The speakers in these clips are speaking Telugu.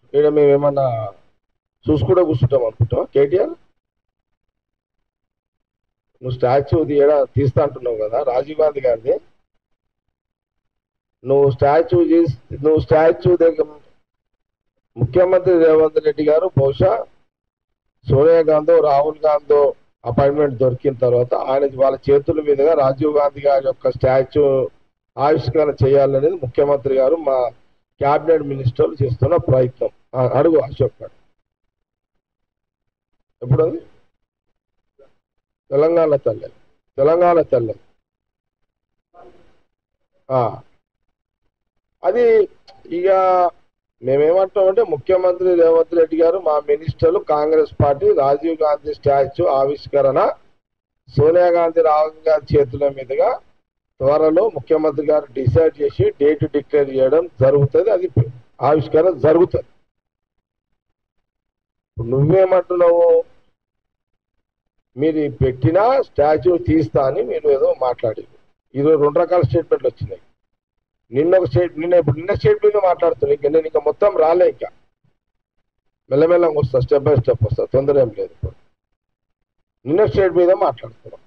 ఈడ మేము ఏమన్నా చూసుకుంటూ కూర్చుంటాం అనుకుంటావా కేటీఆర్ నువ్వు స్టాచ్యూ తీయడా తీస్తా అంటున్నావు కదా రాజీవ్ గాంధీ గారిది నువ్వు స్టాచ్యూ చేసి నువ్వు స్టాచ్యూ దగ్గర ముఖ్యమంత్రి రేవంత్ రెడ్డి గారు బహుశా సోనియా గాంధీ రాహుల్ గాంధీ అపాయింట్మెంట్ దొరికిన తర్వాత ఆయన వాళ్ళ చేతుల మీదుగా రాజీవ్ గాంధీ గారి యొక్క స్టాచ్యూ ఆవిష్కరణ చేయాలనేది ముఖ్యమంత్రి గారు మా క్యాబినెట్ మినిస్టర్లు చేస్తున్న ప్రయత్నం ఆ, అడుగు అశోక్ గారు ఎప్పుడు అది తెలంగాణ తల్లి తెలంగాణ తల్లి ఆ. అది ఇక మేమేమంటామంటే ముఖ్యమంత్రి రేవంత్ రెడ్డి గారు మా మినిస్టర్లు కాంగ్రెస్ పార్టీ రాజీవ్ గాంధీ స్టాచ్యూ ఆవిష్కరణ సోనియా గాంధీ రాహుల్ గాంధీ చేతుల మీదుగా త్వరలో ముఖ్యమంత్రి గారు డిసైడ్ చేసి డేట్ డిక్లేర్ చేయడం జరుగుతుంది అది ఆవిష్కరణ జరుగుతుంది ఇప్పుడు నువ్వేమంటున్నావు మీరు ఈ పెట్టిన స్టాచ్యూ తీస్తా అని మీరు ఏదో మాట్లాడారు ఈరోజు రెండు రకాల స్టేట్మెంట్లు వచ్చినాయి నిన్న ఒక స్టేట్ నిన్న ఇప్పుడు నిన్న స్టేట్ మీద మాట్లాడుతున్నా ఇంకా నేను ఇంకా మొత్తం రాలే ఇంకా మెల్లమెల్లగా వస్తా స్టెప్ బై స్టెప్ వస్తా తొందర ఏం లేదు ఇప్పుడు నిన్న స్టేట్ మీద మాట్లాడుతున్నాం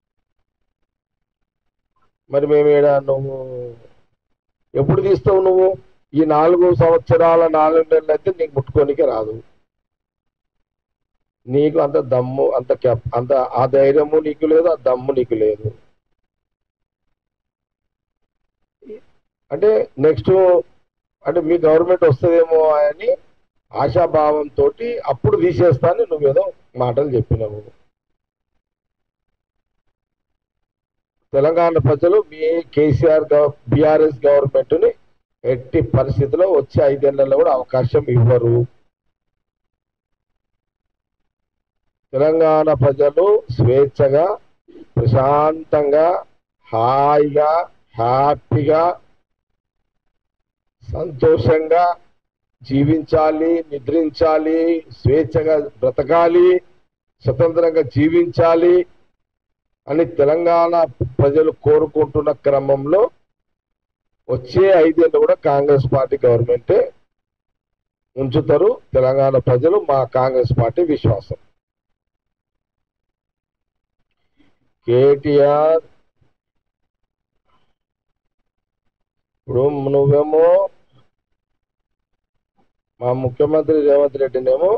మరి మేము ఈడ నువ్వు ఎప్పుడు తీస్తావు నువ్వు ఈ నాలుగు సంవత్సరాల నాలుగు నెలలు అయితే నీకు ముట్టుకోనికే రాదు నీకు అంత దమ్ము అంత కెప్ అంత ఆ ధైర్యము నీకు లేదు ఆ దమ్ము నీకు లేదు అంటే నెక్స్ట్ అంటే మీ గవర్నమెంట్ వస్తుందేమో అని ఆశాభావంతో అప్పుడు తీసేస్తాను నువ్వేదో మాటలు చెప్పినావు తెలంగాణ ప్రజలు మీ కేసీఆర్ బీఆర్ఎస్ గవర్నమెంట్ ని ఎట్టి పరిస్థితిలో వచ్చే ఐదేళ్లలో కూడా అవకాశం ఇవ్వరు తెలంగాణ ప్రజలు స్వేచ్ఛగా ప్రశాంతంగా హాయిగా హ్యాపీగా సంతోషంగా జీవించాలి నిద్రించాలి స్వేచ్ఛగా బ్రతకాలి స్వతంత్రంగా జీవించాలి అని తెలంగాణ ప్రజలు కోరుకుంటున్న క్రమంలో వచ్చే ఐదేళ్ళు కూడా కాంగ్రెస్ పార్టీ గవర్నమెంటే ఉంచుతారు తెలంగాణ ప్రజలు మా కాంగ్రెస్ పార్టీ విశ్వాసం కేటీఆర్ ఇప్పుడు నువ్వేమో మా ముఖ్యమంత్రి రేవంత్ రెడ్డినేమో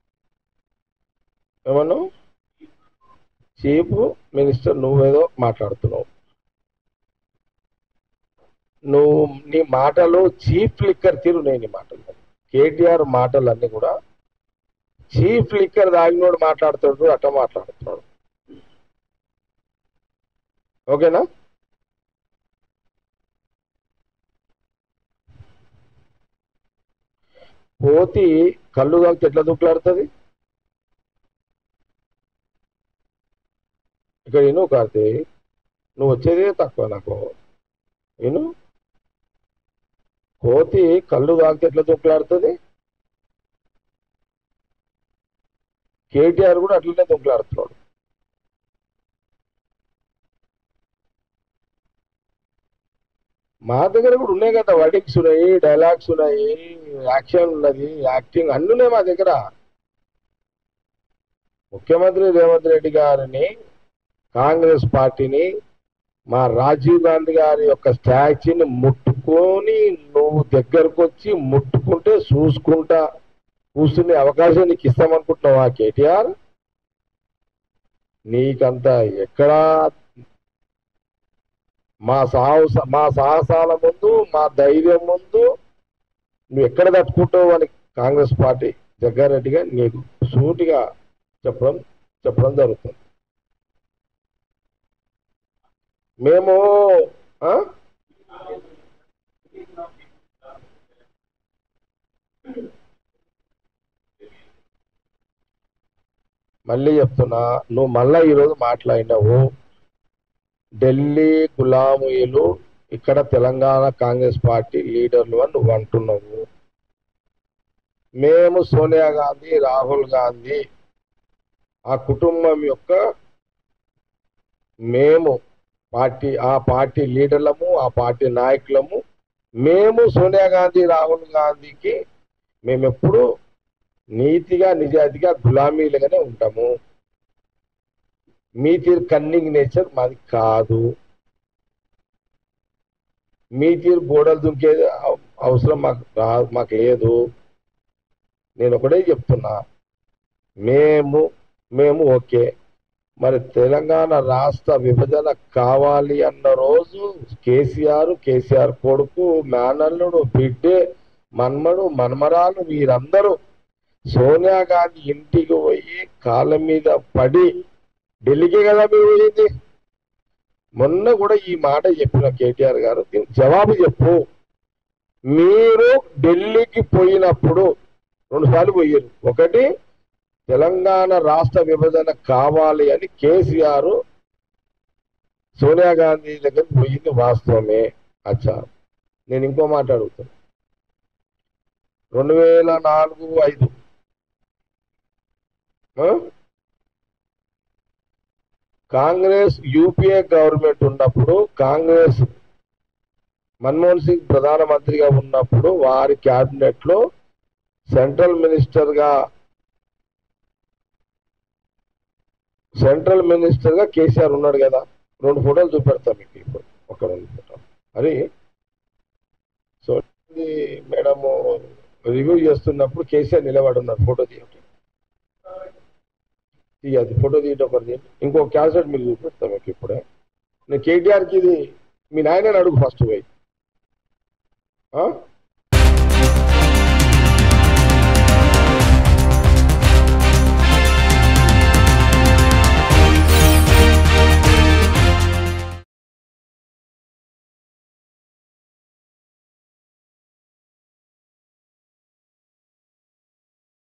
ఏమన్నావు చీఫ్ మినిస్టర్ నువ్వేదో మాట్లాడుతున్నావు నువ్వు నీ మాటలు చీఫ్ లిక్కర్ తీరు నేను నీ మాటలు కేటీఆర్ మాటలు అన్ని కూడా చీఫ్ లిక్కర్ దాగినోడు మాట్లాడుతాడు అట్ట మాట్లాడుతున్నాడు ఓకేనా కోతి కళ్ళు తాగితే ఎట్లా దుక్కులాడుతుంది ఇక్కడ విను కార్తీ నువ్వు వచ్చేదే తక్కువ నాకు విను కోతి కళ్ళు తాగితే ఎట్లా దుక్కులాడుతుంది కేటీఆర్ కూడా అట్లనే దుక్కులాడుతున్నాడు మా దగ్గర కూడా ఉన్నాయి కదా వర్డింగ్స్ ఉన్నాయి డైలాగ్స్ ఉన్నాయి యాక్షన్ ఉన్నది యాక్టింగ్ అన్ని ఉన్నాయి మా దగ్గర ముఖ్యమంత్రి రేవంత్ రెడ్డి గారిని కాంగ్రెస్ పార్టీని మా రాజీవ్ గాంధీ గారి యొక్క స్టాచ్యూని ముట్టుకొని నువ్వు దగ్గరకు వచ్చి ముట్టుకుంటే చూసుకుంటా కూర్చునే అవకాశం నీకు ఇస్తామనుకుంటున్నావా కేటీఆర్ నీకంత ఎక్కడా మా సాహస మా సాహసాల ముందు మా ధైర్యం ముందు నువ్వు ఎక్కడ తట్టుకుంటావు అని కాంగ్రెస్ పార్టీ జగ్గారెడ్డిగా నీకు సూటిగా చెప్పడం చెప్పడం జరుగుతుంది మేము ఆ? మళ్ళీ చెప్తున్నా నువ్వు మళ్ళా ఈరోజు మాట్లాడినావు ఢిల్లీ గులాములు ఇక్కడ తెలంగాణ కాంగ్రెస్ పార్టీ లీడర్లు అని నువ్వు అంటున్నావు మేము సోనియా గాంధీ రాహుల్ గాంధీ ఆ కుటుంబం యొక్క మేము పార్టీ ఆ పార్టీ లీడర్లము ఆ పార్టీ నాయకులము మేము సోనియా గాంధీ రాహుల్ గాంధీకి మేము ఎప్పుడు నీతిగా నిజాయితీగా గులామీలుగానే ఉంటాము మీ తీరు కన్నింగ్ నేచర్ మాది కాదు మీ తీరు గోడలు దుంకేది అవ- అవసరం మాకు రా మాకు లేదు నేను ఒకటే చెప్తున్నా మేము మేము ఓకే మరి తెలంగాణ రాష్ట్ర విభజన కావాలి అన్న రోజు కేసీఆర్ కేసీఆర్ కొడుకు మేనల్లుడు బిడ్డే మన్మడు మన్మరాలు వీరందరూ సోనియా గాంధీ ఇంటికి పోయి కాళ్ళ మీద పడి ఢిల్లీకి కదా మీరు పోయింది మొన్న కూడా ఈ మాట చెప్పిన కేటీఆర్ గారు దీనికి జవాబు చెప్పు మీరు ఢిల్లీకి పోయినప్పుడు రెండు సార్లు పోయారు ఒకటి తెలంగాణ రాష్ట్ర విభజన కావాలి అని కేసీఆర్ సోనియా గాంధీ దగ్గరికి పోయింది వాస్తవమే అచ్చా నేను ఇంకో మాట అడుగుతాను రెండు వేల నాలుగు ఐదు ఆ? కాంగ్రెస్ యూపీఏ గవర్నమెంట్ ఉన్నప్పుడు కాంగ్రెస్ మన్మోహన్ సింగ్ ప్రధానమంత్రిగా ఉన్నప్పుడు వారి క్యాబినెట్ లో సెంట్రల్ మినిస్టర్ గా సెంట్రల్ మినిస్టర్ గా కేసీఆర్ ఉన్నాడు కదా రెండు ఫోటోలు చూపెడతా మీకు ఇప్పుడు ఒక రెండు ఫోటోలు అది సో ఇది మేడం రివ్యూ చేస్తున్నప్పుడు కేసీఆర్ నిలబడి ఉన్నారు ఫోటో తీయండి తీయదు ఫోటో తీయటం ఒకటి తీయండి ఇంకో క్యాసెట్ మీకు చూపెడతా మీకు ఇప్పుడే నేను కేటీఆర్కి ఇది మీ నాయనని అడుగు ఫస్ట్ పోయి ఆ?